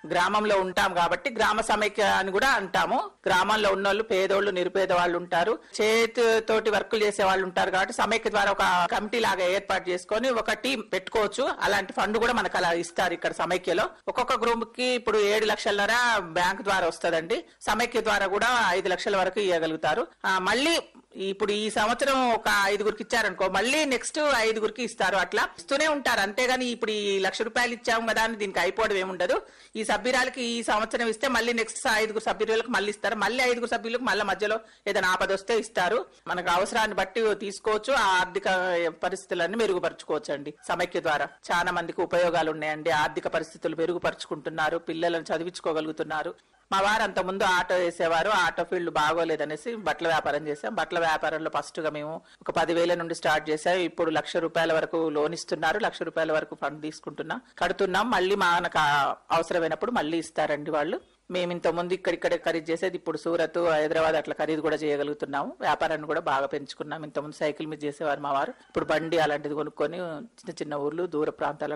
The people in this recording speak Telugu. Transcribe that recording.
గ్రామంలో ఉంటాం కాబట్టి గ్రామ సమైక్య అని కూడా అంటాము గ్రామంలో ఉన్నోళ్ళు పేదోళ్ళు నిరుపేద వాళ్ళు ఉంటారు చేతితోటి వర్కులు చేసే వాళ్ళు ఉంటారు కాబట్టి సమైక్య ద్వారా ఒక కమిటీ లాగా ఏర్పాటు చేసుకొని ఒక టీం పెట్టుకోవచ్చు అలాంటి ఫండ్ కూడా మనకు అలా ఇస్తారు ఇక్కడ సమైక్యలో ఒక్కొక్క గ్రూప్ కి ఇప్పుడు ఏడు లక్షలన్నర బ్యాంక్ ద్వారా వస్తదండి సమైక్య ద్వారా కూడా ఐదు లక్షల వరకు ఇవ్వగలుగుతారు ఆ, మళ్ళీ ఇప్పుడు ఈ సంవత్సరం ఒక ఐదుగురికి ఇచ్చారనుకో మళ్ళీ నెక్స్ట్ ఐదుగురికి ఇస్తారు అట్లా ఇస్తూనే ఉంటారు అంతేగాని ఇప్పుడు ఈ లక్ష రూపాయలు ఇచ్చాము కదా అని దీనికి అయిపోవడం ఏముండదు ఈ సభ్యురాలకి ఈ సంవత్సరం ఇస్తే మళ్ళీ నెక్స్ట్ ఐదుగురు సభ్యులకు మళ్ళీ ఇస్తారు మళ్ళీ ఐదుగురు సభ్యులకు మళ్ళీ మధ్యలో ఏదైనా ఆపద వస్తే ఇస్తారు మనకు అవసరాన్ని బట్టి తీసుకోవచ్చు ఆ ఆర్థిక పరిస్థితులన్నీ మెరుగుపరచుకోవచ్చు అండి సమైక్య ద్వారా చాలా మందికి ఉపయోగాలు ఉన్నాయండి ఆర్థిక పరిస్థితులు మెరుగుపరుచుకుంటున్నారు పిల్లలను చదివించుకోగలుగుతున్నారు మా వారు అంత ముందు ఆటో వేసేవారు ఆటో ఫీల్డ్ బాగోలేదనేసి బట్టల వ్యాపారం చేసాం బట్టల వ్యాపారంలో ఫస్ట్ గా మేము ఒక పదివేల నుండి స్టార్ట్ చేసాం ఇప్పుడు లక్ష రూపాయల వరకు లోన్ ఇస్తున్నారు లక్ష రూపాయల వరకు ఫండ్ తీసుకుంటున్నాం కడుతున్నాం మళ్ళీ మనకు ఆ- అవసరమైనప్పుడు మళ్ళీ ఇస్తారండి వాళ్ళు మేము ఇంత ముందు ఇక్కడిక్కడ ఖరీదు చేసేది ఇప్పుడు సూరత్ హైదరాబాద్ అట్లా ఖరీదు కూడా చేయగలుగుతున్నాము వ్యాపారాన్ని కూడా బాగా పెంచుకున్నాం ఇంత ముందు సైకిల్ మీద చేసేవారు మా వారు ఇప్పుడు బండి అలాంటిది కొనుక్కొని చిన్న చిన్న ఊర్లు దూర ప్రాంతాలకు